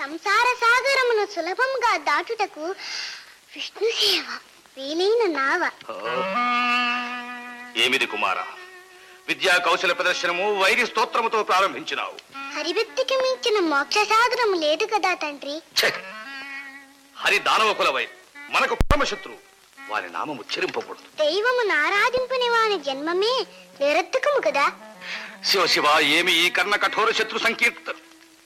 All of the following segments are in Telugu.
సంసార సాగరమును సులభంగా దాటుటకు విష్ణు సేవ వీలైన నావ ఏమిది కుమార విద్యా కౌశల ప్రదర్శనము వైరి స్తోత్రముతో ప్రారంభించినావు హరిభక్తికి మించిన మోక్ష సాగరము లేదు కదా తండ్రి ఛే! హరి దానవ కులవై మనకు పరమశత్రువు వారి నామము ఉచ్చరింపకూడదు దైవమును ఆరాధింపని వాని జన్మమే నిరర్థకము కదా శివ శివ ఏమి ఈ కర్ణ కఠోర శత్రు సంకీర్తన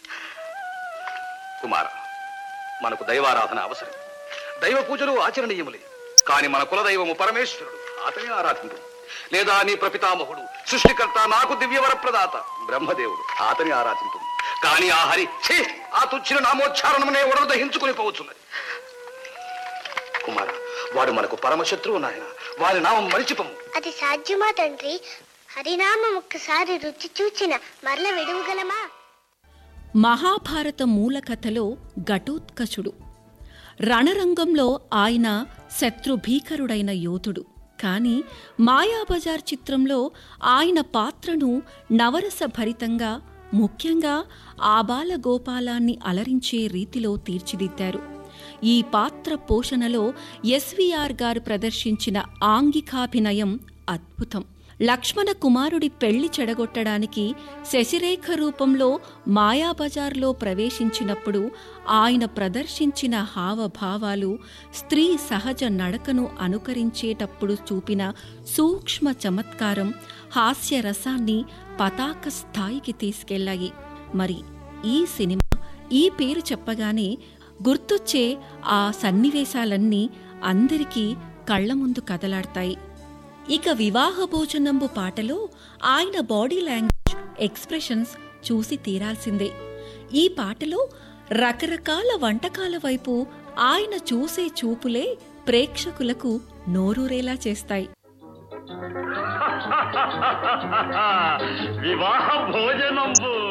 కుమార మనకు దైవారాధన అవసరం దైవ పూజలు ఆచరణీయములే కాని మన కులదైవము పరమేశ్వరుడు అతనే ఆరాధించు లేదా నీ ప్రపితామహుడు సృష్టికర్త నాకు దివ్యవర ప్రదాత బ్రహ్మదేవుడు అతని ఆరాధించు కాని ఆ హరి ఛీ, ఆ తుచ్చిన నామోచ్చారణమునే ఒడలు దహించుకుని పోవచ్చున్నది కుమార వాడు మనకు పరమశత్రువు నాయన వారి నామం మరిచిపము అది సాధ్యమా తండ్రి హరినామం ఒక్కసారి రుచి చూచిన మరల విడువగలమా మహాభారత మూల కథలో ఘటోత్కచుడు రణరంగంలో ఆయన శత్రుభీకరుడైన యోధుడు కాని మాయాబజార్ చిత్రంలో ఆయన పాత్రను నవరస భరితంగా ముఖ్యంగా ఆబాల గోపాలాన్ని అలరించే రీతిలో తీర్చిదిద్దారు ఈ పాత్ర పోషణలో ఎస్వీఆర్ గారు ప్రదర్శించిన ఆంగికాభినయం అద్భుతం లక్ష్మణ కుమారుడి పెళ్లి చెడగొట్టడానికి శశిరేఖ రూపంలో మాయాబజార్లో ప్రవేశించినప్పుడు ఆయన ప్రదర్శించిన హావభావాలు స్త్రీ సహజ నడకను అనుకరించేటప్పుడు చూపిన సూక్ష్మ చమత్కారం హాస్యరసాన్ని పతాక స్థాయికి తీసుకెళ్లాయి మరి ఈ సినిమా ఈ పేరు చెప్పగానే గుర్తొచ్చే ఆ సన్నివేశాలన్నీ అందరికీ కళ్ల ముందు కదలాడతాయి ఇక వివాహ భోజనంబు పాటలో ఆయన బాడీ లాంగ్వేజ్ ఎక్స్ప్రెషన్స్ చూసి తీరాల్సిందే ఈ పాటలో రకరకాల వంటకాల వైపు ఆయన చూసే చూపులే ప్రేక్షకులకు నోరూరేలా చేస్తాయి వివాహ భోజనంబు